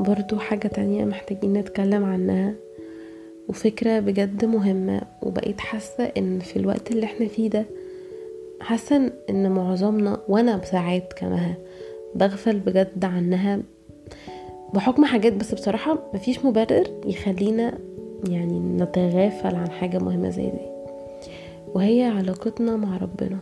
برضو حاجة تانية محتاجين نتكلم عنها وفكرة بجد مهمة وبقيت حاسة ان في الوقت اللي احنا فيه ده حاسة ان معظمنا وانا بساعات كمان بغفل بجد عنها بحكم حاجات بس بصراحة مفيش مبرر يخلينا يعني نتغافل عن حاجة مهمة زي دي وهي علاقتنا مع ربنا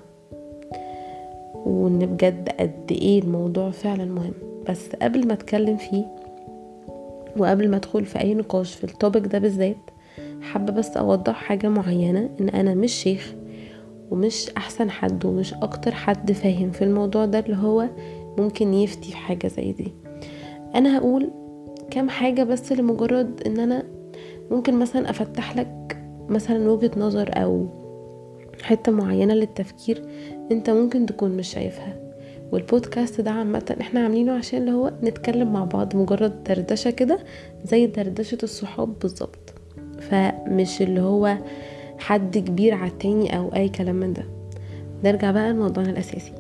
وان بجد قد ايه الموضوع فعلا مهم بس قبل ما اتكلم فيه وقبل ما ادخل في اي نقاش في التوبيك ده بالذات حابة بس اوضح حاجة معينة ان انا مش شيخ ومش احسن حد ومش اكتر حد فاهم في الموضوع ده اللي هو ممكن يفتي في حاجة زي دي انا هقول كام حاجة بس لمجرد ان انا ممكن مثلا افتح لك مثلا وجهة نظر او حتة معينة للتفكير انت ممكن تكون مش شايفها والبودكاست ده عامة احنا عاملينه عشان اللي هو نتكلم مع بعض مجرد دردشة كده زي دردشة الصحاب بالظبط فمش اللي هو حد كبير على التاني او اي كلام من ده نرجع بقى لموضوعنا الاساسي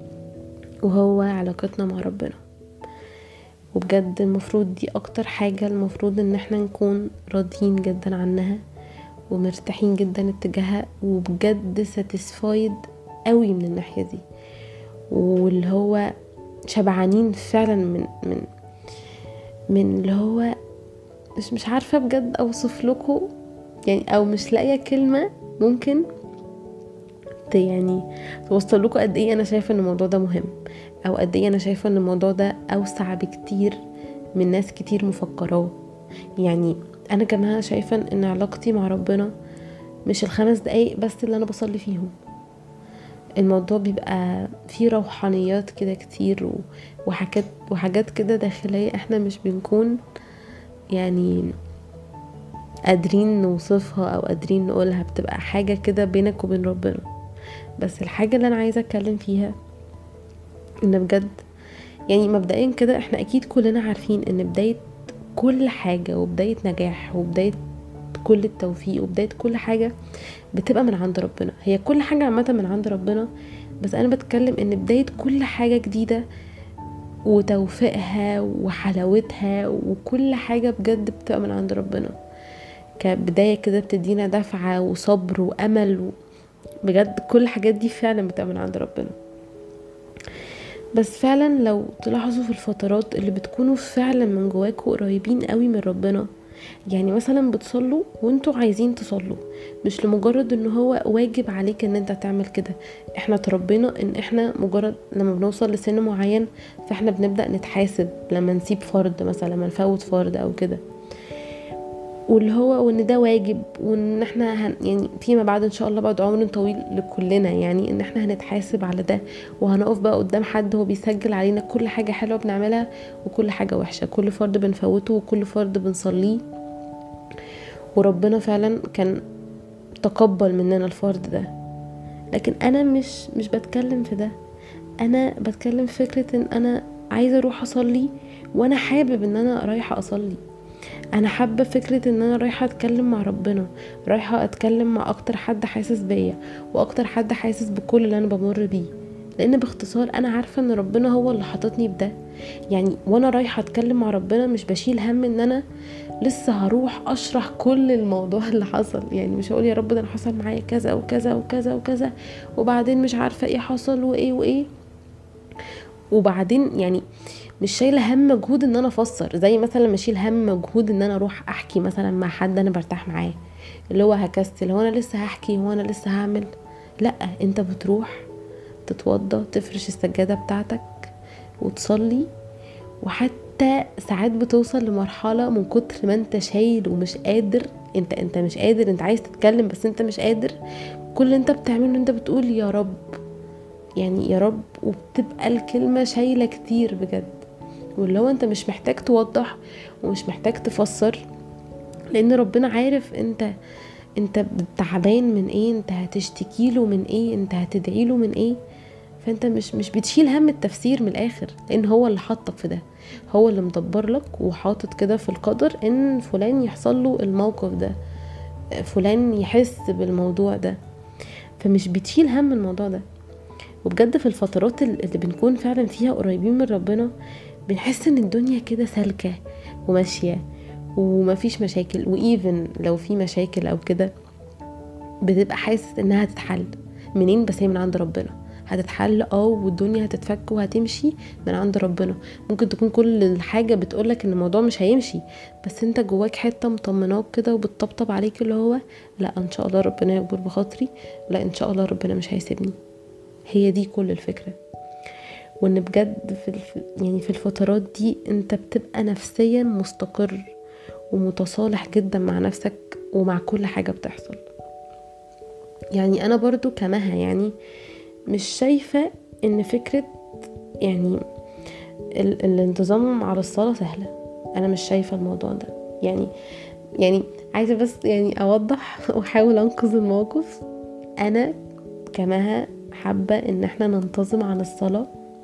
وهو علاقتنا مع ربنا وبجد المفروض دي اكتر حاجة المفروض ان احنا نكون راضيين جدا عنها ومرتاحين جدا اتجاهها وبجد ساتيسفايد قوي من الناحية دي واللي هو شبعانين فعلا من من من اللي هو مش مش عارفة بجد اوصف لكم يعني او مش لاقية كلمة ممكن يعني توصل لكم قد ايه انا شايفة ان الموضوع ده مهم او قد ايه انا شايفة ان الموضوع ده اوسع بكتير من ناس كتير مفكراه يعني انا كمان شايفة ان علاقتي مع ربنا مش الخمس دقايق بس اللي انا بصلي فيهم الموضوع بيبقى فيه روحانيات كده كتير وحاجات وحاجات كده داخلية احنا مش بنكون يعني قادرين نوصفها او قادرين نقولها بتبقى حاجة كده بينك وبين ربنا بس الحاجة اللي انا عايزة اتكلم فيها ان بجد يعني مبدئيا كده احنا اكيد كلنا عارفين ان بداية كل حاجة وبداية نجاح وبداية كل التوفيق وبداية كل حاجة بتبقى من عند ربنا هي كل حاجة عامة من عند ربنا بس انا بتكلم ان بداية كل حاجة جديدة وتوفيقها وحلاوتها وكل حاجة بجد بتبقى من عند ربنا كبداية كده بتدينا دفعة وصبر وأمل و... بجد كل الحاجات دي فعلا بتبقى من عند ربنا بس فعلا لو تلاحظوا في الفترات اللي بتكونوا فعلا من جواكوا قريبين قوي من ربنا يعني مثلا بتصلوا وانتوا عايزين تصلوا مش لمجرد ان هو واجب عليك ان انت تعمل كده احنا تربينا ان احنا مجرد لما بنوصل لسن معين فاحنا بنبدأ نتحاسب لما نسيب فرض مثلا لما نفوت فرض او كده واللي هو وان ده واجب وان احنا هن يعني فيما بعد ان شاء الله بعد عمر طويل لكلنا يعني ان احنا هنتحاسب على ده وهنقف بقى قدام حد هو بيسجل علينا كل حاجة حلوة بنعملها وكل حاجة وحشة كل فرض بنفوته وكل فرض بنصليه وربنا فعلا كان تقبل مننا الفرض ده لكن انا مش مش بتكلم في ده انا بتكلم في فكرة ان انا عايزة اروح اصلي وانا حابب ان انا رايحة اصلي انا حابه فكره ان انا رايحه اتكلم مع ربنا رايحه اتكلم مع اكتر حد حاسس بيا واكتر حد حاسس بكل اللي انا بمر بيه لان باختصار انا عارفه ان ربنا هو اللي حاططني بده يعني وانا رايحه اتكلم مع ربنا مش بشيل هم ان انا لسه هروح اشرح كل الموضوع اللي حصل يعني مش هقول يا رب ده انا حصل معايا كذا وكذا وكذا وكذا وبعدين مش عارفه ايه حصل وايه وايه وبعدين يعني مش شايله هم مجهود ان انا افسر زي مثلا لما اشيل هم مجهود ان انا اروح احكي مثلا مع حد انا برتاح معاه اللي هو هكستل هو انا لسه هحكي هو انا لسه هعمل لا انت بتروح تتوضى تفرش السجاده بتاعتك وتصلي وحتى ساعات بتوصل لمرحله من كتر ما انت شايل ومش قادر انت انت مش قادر انت عايز تتكلم بس انت مش قادر كل اللي انت بتعمله انت بتقول يا رب يعني يا رب وبتبقى الكلمة شايلة كتير بجد واللي هو انت مش محتاج توضح ومش محتاج تفسر لان ربنا عارف انت انت تعبان من ايه انت هتشتكي له من ايه انت هتدعي له من ايه فانت مش مش بتشيل هم التفسير من الاخر لان هو اللي حطك في ده هو اللي مدبر لك وحاطط كده في القدر ان فلان يحصل له الموقف ده فلان يحس بالموضوع ده فمش بتشيل هم الموضوع ده وبجد في الفترات اللي بنكون فعلا فيها قريبين من ربنا بنحس ان الدنيا كده سالكة وماشية ومفيش مشاكل وايفن لو في مشاكل او كده بتبقى حاسس انها هتتحل منين بس هي من عند ربنا هتتحل اه والدنيا هتتفك وهتمشي من عند ربنا ممكن تكون كل الحاجه بتقولك ان الموضوع مش هيمشي بس انت جواك حته مطمناك كده وبتطبطب عليك اللي هو لا ان شاء الله ربنا يكبر بخاطري لا ان شاء الله ربنا مش هيسيبني هي دي كل الفكره وان بجد في الف... يعني في الفترات دي انت بتبقى نفسيا مستقر ومتصالح جدا مع نفسك ومع كل حاجه بتحصل يعني انا برضو كمها يعني مش شايفة ان فكرة يعني ال- الانتظام على الصلاة سهلة انا مش شايفة الموضوع ده يعني يعني عايزة بس يعني اوضح واحاول انقذ الموقف انا كمها حابة ان احنا ننتظم عن الصلاة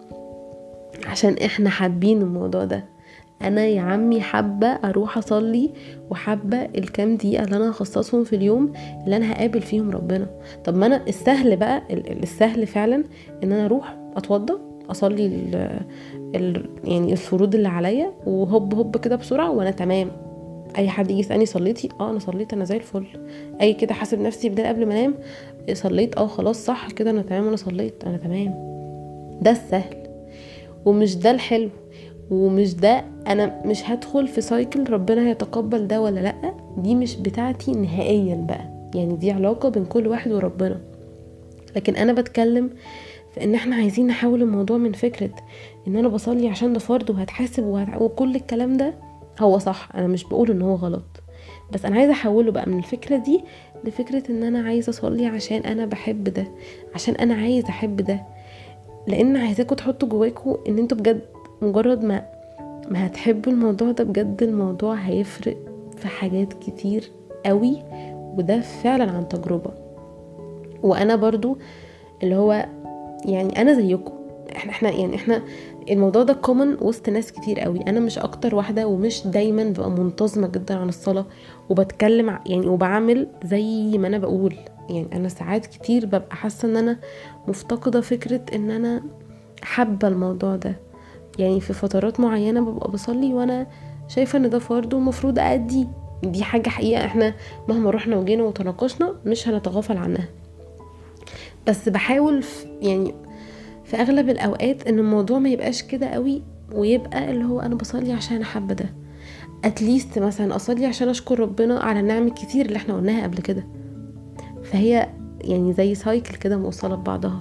عشان احنا حابين الموضوع ده انا يا عمي حابه اروح اصلي وحابه الكام دقيقه اللي انا هخصصهم في اليوم اللي انا هقابل فيهم ربنا طب ما انا السهل بقى السهل فعلا ان انا اروح اتوضى اصلي ال ال يعني الفروض اللي عليا وهوب هوب كده بسرعه وانا تمام اي حد يجي يسالني صليتي اه انا صليت انا زي الفل اي كده حاسب نفسي بدل قبل ما انام صليت اه خلاص صح كده انا تمام انا صليت انا تمام ده السهل ومش ده الحلو ومش ده انا مش هدخل في سايكل ربنا هيتقبل ده ولا لا دي مش بتاعتي نهائيا بقى يعني دي علاقة بين كل واحد وربنا لكن انا بتكلم في ان احنا عايزين نحول الموضوع من فكرة ان انا بصلي عشان ده فرض وهتحاسب وهت... وكل الكلام ده هو صح انا مش بقول ان هو غلط بس انا عايزه احوله بقى من الفكره دي لفكره ان انا عايزه اصلي عشان انا بحب ده عشان انا عايزه احب ده لان عايزاكم تحطوا جواكم ان انتوا بجد مجرد ما ما هتحبوا الموضوع ده بجد الموضوع هيفرق في حاجات كتير قوي وده فعلا عن تجربة وانا برضو اللي هو يعني انا زيكم احنا احنا يعني احنا الموضوع ده كومن وسط ناس كتير قوي انا مش اكتر واحده ومش دايما ببقى منتظمه جدا عن الصلاه وبتكلم يعني وبعمل زي ما انا بقول يعني انا ساعات كتير ببقى حاسه ان انا مفتقده فكره ان انا حابه الموضوع ده يعني في فترات معينه ببقى بصلي وانا شايفه ان ده فرض ومفروض ادي دي حاجه حقيقه احنا مهما رحنا وجينا وتناقشنا مش هنتغافل عنها بس بحاول في يعني في اغلب الاوقات ان الموضوع ما يبقاش كده قوي ويبقى اللي هو انا بصلي عشان احب ده اتليست مثلا اصلي عشان اشكر ربنا على النعم الكتير اللي احنا قلناها قبل كده فهي يعني زي سايكل كده موصله ببعضها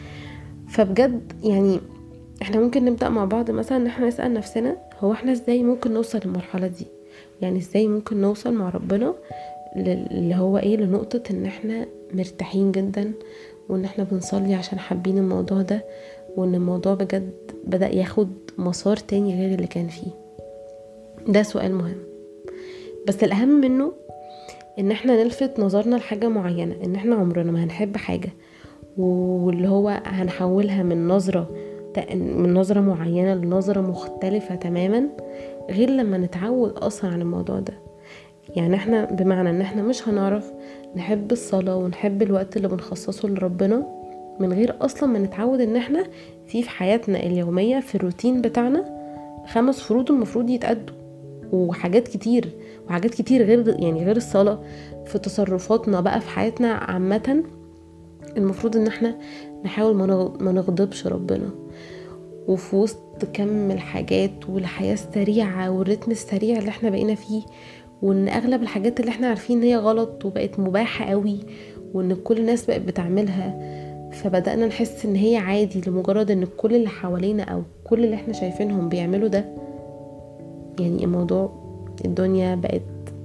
فبجد يعني احنا ممكن نبدا مع بعض مثلا ان احنا نسال نفسنا هو احنا ازاي ممكن نوصل للمرحله دي يعني ازاي ممكن نوصل مع ربنا اللي هو ايه لنقطه ان احنا مرتاحين جدا وان احنا بنصلي عشان حابين الموضوع ده وان الموضوع بجد بدا ياخد مسار تاني غير اللي كان فيه ده سؤال مهم بس الاهم منه ان احنا نلفت نظرنا لحاجه معينه ان احنا عمرنا ما هنحب حاجه واللي هو هنحولها من نظره من نظرة معينة لنظرة مختلفة تماما غير لما نتعود أصلا عن الموضوع ده يعني احنا بمعنى ان احنا مش هنعرف نحب الصلاة ونحب الوقت اللي بنخصصه لربنا من غير اصلا ما نتعود ان احنا في في حياتنا اليومية في الروتين بتاعنا خمس فروض المفروض يتأدوا وحاجات كتير وحاجات كتير غير يعني غير الصلاة في تصرفاتنا بقى في حياتنا عامة المفروض ان احنا نحاول ما نغضبش ربنا وفي وسط كم الحاجات والحياة السريعة والرتم السريع اللي احنا بقينا فيه وان اغلب الحاجات اللي احنا عارفين ان هي غلط وبقت مباحة قوي وان كل الناس بقت بتعملها فبدأنا نحس ان هي عادي لمجرد ان كل اللي حوالينا او كل اللي احنا شايفينهم بيعملوا ده يعني الموضوع الدنيا بقت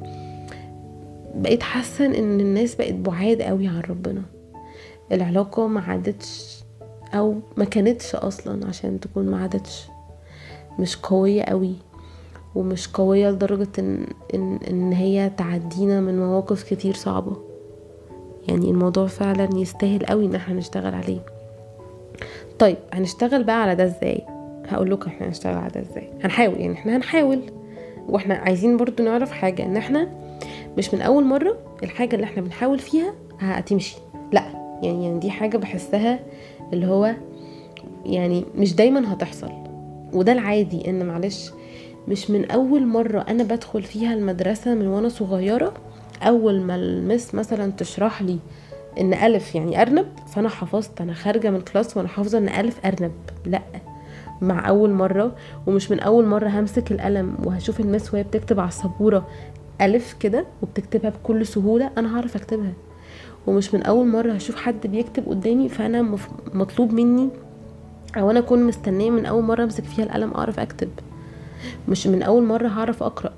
بقيت حاسة ان الناس بقت بعاد قوي عن ربنا العلاقة ما عادتش او ما كانتش اصلا عشان تكون ما عادتش مش قوية قوي ومش قوية لدرجة إن, إن, إن هي تعدينا من مواقف كتير صعبة يعني الموضوع فعلا يستاهل قوي إن احنا نشتغل عليه طيب هنشتغل بقى على ده ازاي هقول لكم احنا هنشتغل على ده ازاي هنحاول يعني احنا هنحاول واحنا عايزين برضو نعرف حاجة ان احنا مش من اول مرة الحاجة اللي احنا بنحاول فيها هتمشي لا يعني, يعني دي حاجة بحسها اللي هو يعني مش دايما هتحصل وده العادي ان معلش مش من اول مرة انا بدخل فيها المدرسة من وانا صغيرة اول ما المس مثلا تشرح لي ان الف يعني ارنب فانا حفظت انا خارجة من كلاس وانا حافظة ان الف ارنب لا مع اول مرة ومش من اول مرة همسك القلم وهشوف المس وهي بتكتب على السبورة الف كده وبتكتبها بكل سهولة انا هعرف اكتبها ومش من اول مرة هشوف حد بيكتب قدامي فانا مف- مطلوب مني او انا اكون مستنيه من اول مره امسك فيها القلم اعرف اكتب مش من اول مره هعرف اقرا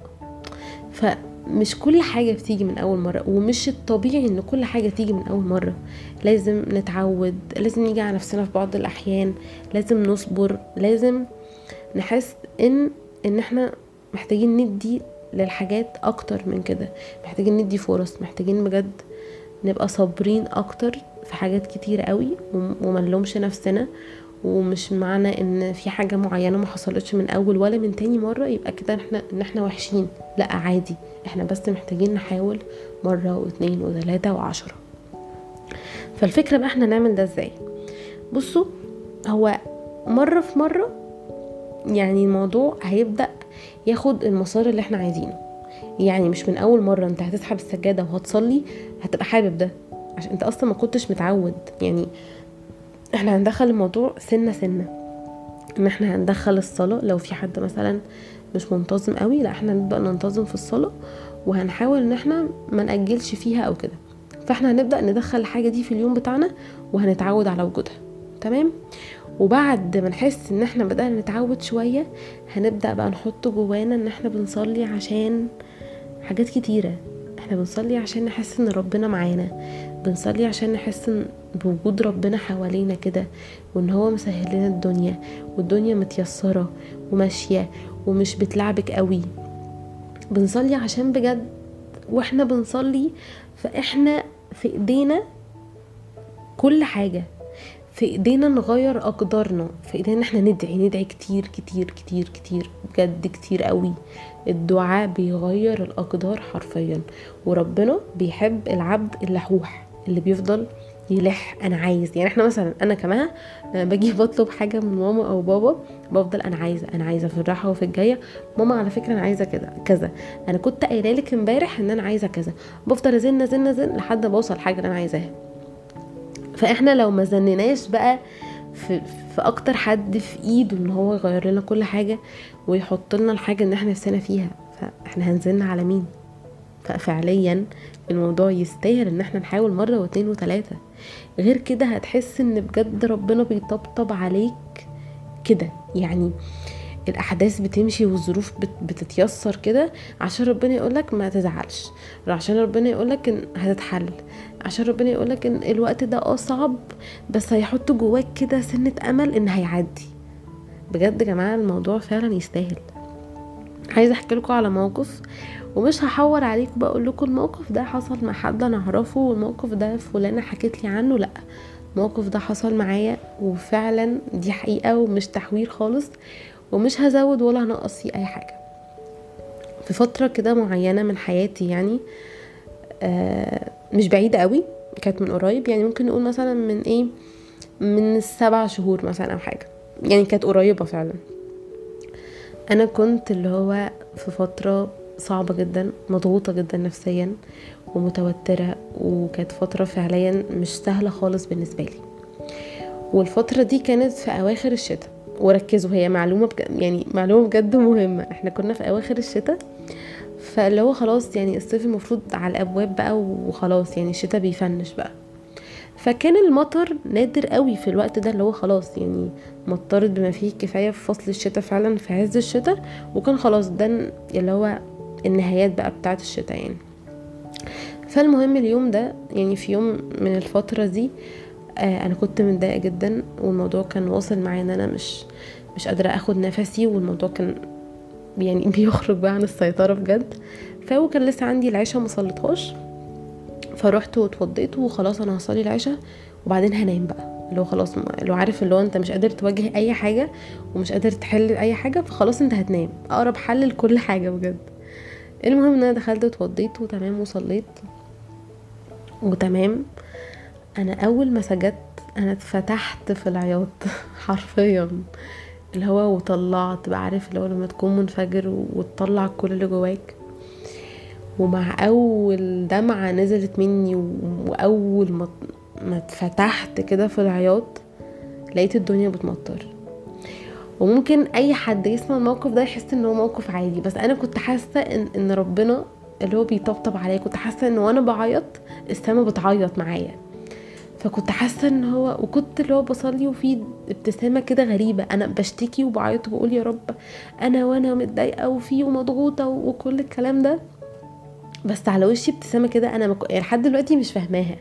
فمش كل حاجه بتيجي من اول مره ومش الطبيعي ان كل حاجه تيجي من اول مره لازم نتعود لازم نيجي على نفسنا في بعض الاحيان لازم نصبر لازم نحس ان ان احنا محتاجين ندي للحاجات اكتر من كده محتاجين ندي فرص محتاجين بجد نبقى صابرين اكتر في حاجات كتير قوي وم- ومنلومش نفسنا ومش معنى ان في حاجه معينه ما حصلتش من اول ولا من تاني مره يبقى كده احنا ان احنا وحشين لا عادي احنا بس محتاجين نحاول مره واتنين وتلاته وعشرة فالفكره بقى احنا نعمل ده ازاي بصوا هو مره في مره يعني الموضوع هيبدا ياخد المسار اللي احنا عايزينه يعني مش من اول مره انت هتسحب السجاده وهتصلي هتبقى حابب ده عشان انت اصلا ما كنتش متعود يعني احنا هندخل الموضوع سنة سنة ان احنا هندخل الصلاة لو في حد مثلا مش منتظم قوي لا احنا نبدأ ننتظم في الصلاة وهنحاول ان احنا ما نأجلش فيها او كده فاحنا هنبدأ ندخل الحاجة دي في اليوم بتاعنا وهنتعود على وجودها تمام وبعد ما نحس ان احنا بدأنا نتعود شوية هنبدأ بقى نحط جوانا ان احنا بنصلي عشان حاجات كتيرة احنا بنصلي عشان نحس ان ربنا معانا بنصلي عشان نحس ان بوجود ربنا حوالينا كده وان هو مسهل لنا الدنيا والدنيا متيسرة وماشية ومش بتلعبك قوي بنصلي عشان بجد واحنا بنصلي فاحنا في ايدينا كل حاجة في ايدينا نغير اقدارنا في ايدينا ان احنا ندعي ندعي كتير كتير كتير كتير بجد كتير قوي الدعاء بيغير الاقدار حرفيا وربنا بيحب العبد اللحوح اللي بيفضل يلح انا عايز يعني احنا مثلا انا كمان لما باجي بطلب حاجه من ماما او بابا بفضل انا عايزه انا عايزه في الراحه وفي الجايه ماما على فكره انا عايزه كده كذا انا كنت قايله لك امبارح ان انا عايزه كذا بفضل ازن ازن ازن لحد ما اوصل حاجه اللي انا عايزاها فاحنا لو ما زنناش بقى في, في اكتر حد في ايده ان هو يغير لنا كل حاجه ويحط لنا الحاجه اللي احنا نفسنا فيها فاحنا هنزن على مين ففعليا الموضوع يستاهل ان احنا نحاول مره واتنين وتلاته غير كده هتحس ان بجد ربنا بيطبطب عليك كده يعني الاحداث بتمشي والظروف بت- بتتيسر كده عشان ربنا يقولك ما تزعلش عشان ربنا يقولك ان هتتحل عشان ربنا يقولك ان الوقت ده اه صعب بس هيحط جواك كده سنة امل ان هيعدي بجد يا جماعة الموضوع فعلا يستاهل عايزه احكي لكم على موقف ومش هحور عليكم بقول لكم الموقف ده حصل مع حد انا اعرفه والموقف ده فلانه حكت لي عنه لا الموقف ده حصل معايا وفعلا دي حقيقه ومش تحوير خالص ومش هزود ولا هنقص فيه اي حاجه في فتره كده معينه من حياتي يعني آه مش بعيده قوي كانت من قريب يعني ممكن نقول مثلا من ايه من السبع شهور مثلا او حاجه يعني كانت قريبه فعلا انا كنت اللي هو في فتره صعبه جدا مضغوطه جدا نفسيا ومتوتره وكانت فتره فعليا مش سهله خالص بالنسبه لي والفتره دي كانت في اواخر الشتاء وركزوا هي معلومه بج... يعني معلومه بجد مهمه احنا كنا في اواخر الشتاء فاللي هو خلاص يعني الصيف المفروض على الابواب بقى وخلاص يعني الشتاء بيفنش بقى فكان المطر نادر قوي في الوقت ده اللي هو خلاص يعني مطرت بما فيه الكفايه في فصل الشتاء فعلا في عز الشتاء وكان خلاص ده اللي هو النهايات بقى بتاعه الشتاء يعني فالمهم اليوم ده يعني في يوم من الفتره دي آه انا كنت متضايقه جدا والموضوع كان واصل معايا ان انا مش مش قادره اخد نفسي والموضوع كان يعني بيخرج بقى عن السيطره بجد فهو كان لسه عندي العشاء ما صليتهاش فروحت واتوضيت وخلاص انا هصلي العشاء وبعدين هنام بقى اللي هو خلاص لو عارف اللي هو انت مش قادر تواجه اي حاجه ومش قادر تحل اي حاجه فخلاص انت هتنام اقرب حل لكل حاجه بجد المهم ان انا دخلت اتوضيت وتمام وصليت وتمام انا اول ما سجدت انا اتفتحت في العياط حرفيا اللي هو وطلعت بقى عارف اللي هو لما تكون منفجر وتطلع كل اللي جواك ومع اول دمعة نزلت مني واول ما ما اتفتحت كده في العياط لقيت الدنيا بتمطر وممكن اي حد يسمع الموقف ده يحس ان هو موقف عادي بس انا كنت حاسه ان ان ربنا اللي هو بيطبطب عليا كنت حاسه ان وانا بعيط السما بتعيط معايا فكنت حاسه ان هو وكنت اللي هو بصلي وفي ابتسامه كده غريبه انا بشتكي وبعيط وبقول يا رب انا وانا متضايقه وفي ومضغوطه وكل الكلام ده بس على وشي ابتسامه كده انا مك... يعني لحد دلوقتي مش فاهماها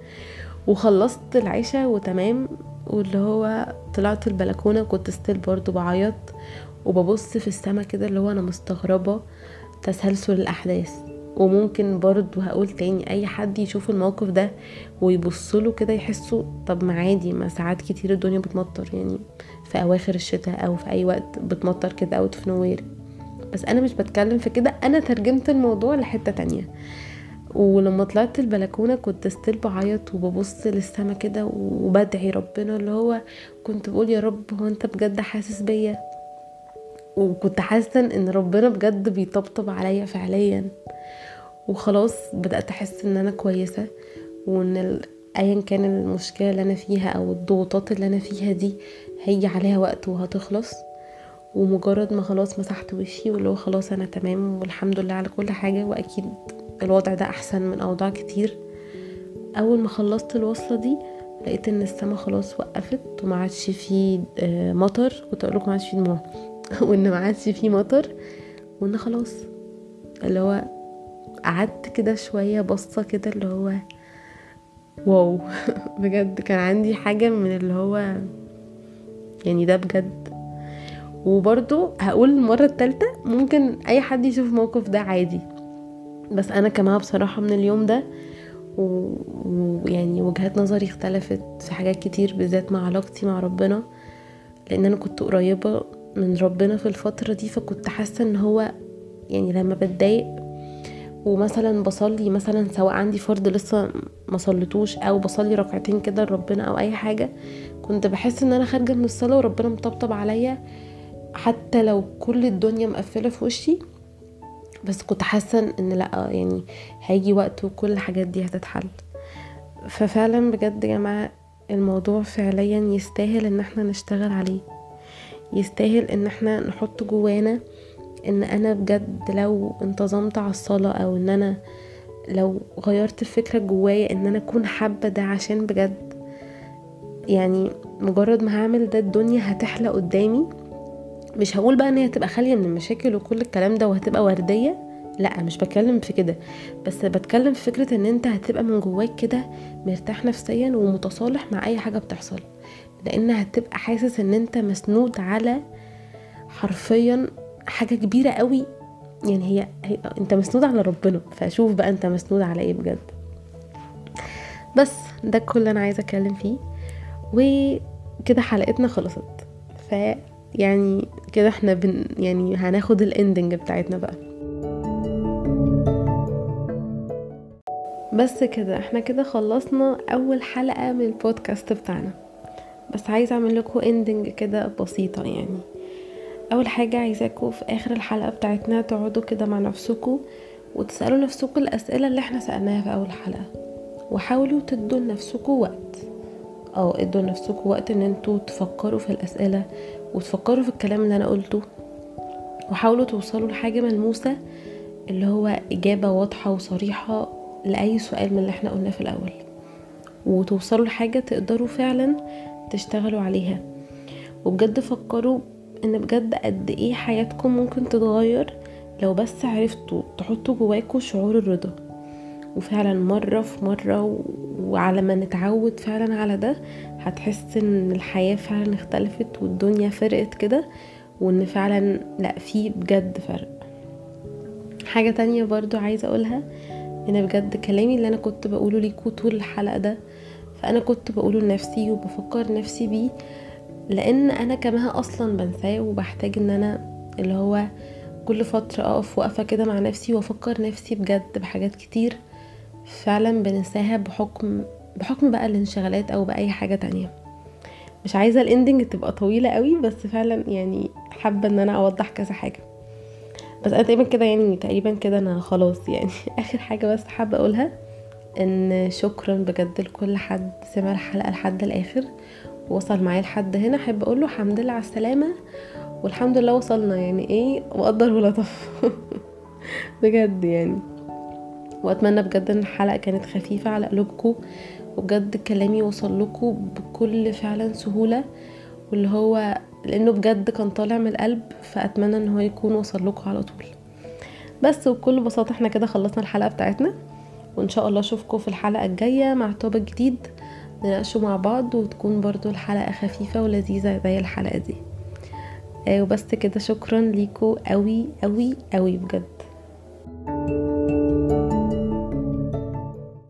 وخلصت العشاء وتمام واللي هو طلعت البلكونه كنت ستيل برضو بعيط وببص في السما كده اللي هو انا مستغربه تسلسل الاحداث وممكن برضو هقول تاني اي حد يشوف الموقف ده ويبصله كده يحسوا طب ما عادي ما ساعات كتير الدنيا بتمطر يعني في اواخر الشتاء او في اي وقت بتمطر كده اوت في نوير بس انا مش بتكلم في كده انا ترجمت الموضوع لحته تانية ولما طلعت البلكونة كنت ستيل بعيط وببص للسما كده وبدعي ربنا اللي هو كنت بقول يا رب هو انت بجد حاسس بيا وكنت حاسة ان ربنا بجد بيطبطب عليا فعليا وخلاص بدأت احس ان انا كويسة وان ايا كان المشكلة اللي انا فيها او الضغوطات اللي انا فيها دي هيجي عليها وقت وهتخلص ومجرد ما خلاص مسحت وشي واللي هو خلاص انا تمام والحمد لله على كل حاجة واكيد الوضع ده احسن من اوضاع كتير اول ما خلصت الوصلة دي لقيت ان السما خلاص وقفت وما عادش فيه مطر كنت اقول لكم ما عادش فيه دموع وان ما عادش فيه مطر وان خلاص اللي هو قعدت كده شوية بصة كده اللي هو واو بجد كان عندي حاجة من اللي هو يعني ده بجد وبرضو هقول المرة التالتة ممكن اي حد يشوف الموقف ده عادي بس انا كمان بصراحة من اليوم ده ويعني وجهات نظري اختلفت في حاجات كتير بالذات مع علاقتي مع ربنا لان انا كنت قريبة من ربنا في الفترة دي فكنت حاسة ان هو يعني لما بتضايق ومثلا بصلي مثلا سواء عندي فرض لسه ما صليتوش او بصلي ركعتين كده لربنا او اي حاجه كنت بحس ان انا خارجه من الصلاه وربنا مطبطب عليا حتى لو كل الدنيا مقفله في وشي بس كنت حاسه ان لا يعني هيجي وقت وكل الحاجات دي هتتحل ففعلا بجد يا جماعه الموضوع فعليا يستاهل ان احنا نشتغل عليه يستاهل ان احنا نحط جوانا ان انا بجد لو انتظمت على الصلاة او ان انا لو غيرت الفكرة جوايا ان انا اكون حابة ده عشان بجد يعني مجرد ما هعمل ده الدنيا هتحلى قدامي مش هقول بقى ان هي هتبقى خالية من المشاكل وكل الكلام ده وهتبقى وردية لا مش بتكلم في كده بس بتكلم في فكرة ان انت هتبقى من جواك كده مرتاح نفسيا ومتصالح مع اي حاجة بتحصل لان هتبقى حاسس ان انت مسنود على حرفيا حاجة كبيرة قوي يعني هي, هي انت مسنود على ربنا فشوف بقى انت مسنود على ايه بجد بس ده كل اللي انا عايزه اتكلم فيه وكده حلقتنا خلصت ف يعني كده احنا بن يعني هناخد الاندنج بتاعتنا بقى بس كده احنا كده خلصنا اول حلقة من البودكاست بتاعنا بس عايزه اعمل لكم اندنج كده بسيطه يعني اول حاجه عايزاكم في اخر الحلقه بتاعتنا تقعدوا كده مع نفسكم وتسالوا نفسكم الاسئله اللي احنا سالناها في اول حلقه وحاولوا تدوا لنفسكم وقت او ادوا لنفسكم وقت ان انتوا تفكروا في الاسئله وتفكروا في الكلام اللي انا قلته وحاولوا توصلوا لحاجه ملموسه اللي هو اجابه واضحه وصريحه لاي سؤال من اللي احنا قلناه في الاول وتوصلوا لحاجه تقدروا فعلا تشتغلوا عليها وبجد فكروا ان بجد قد ايه حياتكم ممكن تتغير لو بس عرفتوا تحطوا جواكوا شعور الرضا وفعلا مرة في مرة وعلى ما نتعود فعلا على ده هتحس ان الحياة فعلا اختلفت والدنيا فرقت كده وان فعلا لا في بجد فرق حاجة تانية برضو عايزة اقولها ان بجد كلامي اللي انا كنت بقوله ليكوا طول الحلقة ده فانا كنت بقوله لنفسي وبفكر نفسي بيه لان انا كمان اصلا بنساه وبحتاج ان انا اللي هو كل فترة اقف وقفة كده مع نفسي وافكر نفسي بجد بحاجات كتير فعلا بننساها بحكم بحكم بقى الانشغالات او باي حاجة تانية مش عايزه الاندنج تبقى طويله قوي بس فعلا يعني حابه ان انا اوضح كذا حاجه بس انا تقريبا كده يعني تقريبا كده انا خلاص يعني اخر حاجه بس حابه اقولها ان شكرا بجد لكل حد سمع الحلقه لحد الاخر وصل معايا لحد هنا احب اقول له الحمد لله على السلامه والحمد لله وصلنا يعني ايه وقدر ولطف بجد يعني واتمنى بجد ان الحلقه كانت خفيفه على قلوبكم وبجد كلامي وصل لكم بكل فعلا سهوله واللي هو لانه بجد كان طالع من القلب فاتمنى ان هو يكون وصل لكم على طول بس وبكل بساطه احنا كده خلصنا الحلقه بتاعتنا وان شاء الله اشوفكم في الحلقه الجايه مع توبك جديد نناقشه مع بعض وتكون برضو الحلقه خفيفه ولذيذه زي الحلقه دي آه، وبس كده شكرا ليكم قوي قوي قوي بجد